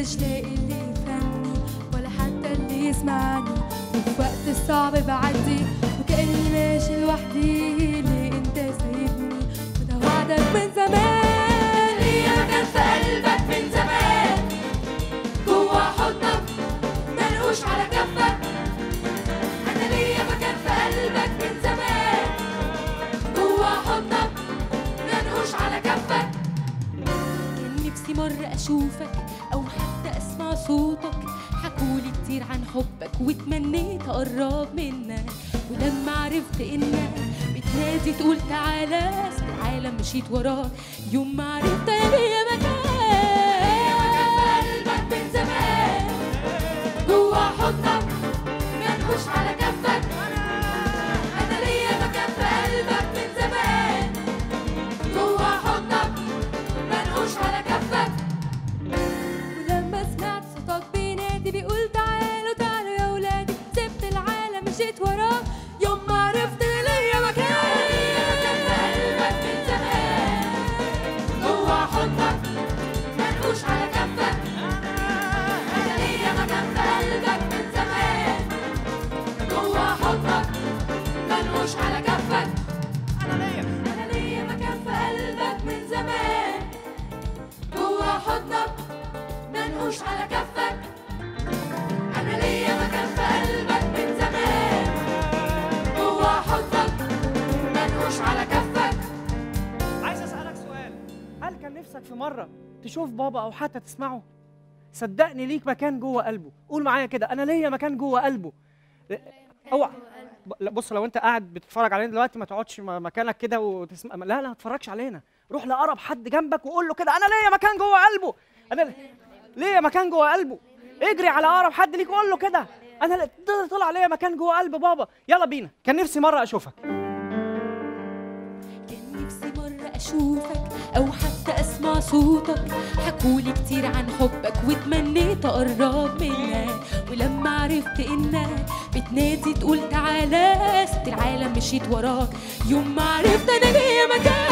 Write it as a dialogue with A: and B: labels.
A: مش لاقي اللي يفهمني ولا حتى اللي يسمعني وفي وقت الصعب بعدي وكأني ماشي لوحدي ليه انت سايبني وده وعدك من زمان ليه مكان في قلبك من زمان جوا حضنك منقوش على كفك انا ليا مكان في قلبك من زمان جوا حضنك منقوش على كفك كان نفسي مرة أشوفك أو حتى أسمع صوتك حكولي كتير عن حبك وتمنيت أقرب منك ولما عرفت إنك بتنادي تقول تعالى في العالم مشيت وراك يوم ما عرفت أنا ليا مكان من زمان جوا حضنك منقوش على كفك أنا ليا مكان في قلبك من زمان جوا حضنك منقوش على كفك ولما سمعت صوتك بينادي بيقول تعالوا تعالوا يا ولادي سبت العالم مشيت وراه يوم ما عرفت إن ليا مكان مكان في قلبك من زمان جوا حضنك منقوش على كفك أنا ليا مكان في قلبك من زمان جوا حضنك منقوش على كفك أنا ليا أنا ليا مكان في قلبك من زمان جوا حضنك منقوش على كفك أنا ليا مكان في قلبك من زمان جوا حضنك منقوش على كفك
B: عايز اسالك سؤال هل كان نفسك في مره تشوف بابا او حتى تسمعه صدقني ليك مكان جوه قلبه قول معايا كده انا ليا مكان جوه قلبه اوعى ب- لا بص لو انت قاعد بتتفرج علينا دلوقتي ما تقعدش م- مكانك كده وتسمع لا لا ما تتفرجش علينا روح لاقرب حد جنبك وقول له كده انا ليا مكان جوه قلبه انا ل- ليا مكان جوه قلبه اجري على اقرب حد ليك وقول له كده انا ل- ده طلع ليا مكان جوه قلب بابا يلا بينا كان نفسي مره اشوفك
A: كان نفسي مرة أشوفك أو حتى أسمع صوتك حكولي كتير عن حبك وتمنيت أقرب منك ولما عرفت إنك بتنادي تقول تعالى سبت العالم مشيت وراك يوم ما عرفت أنا ليا مكان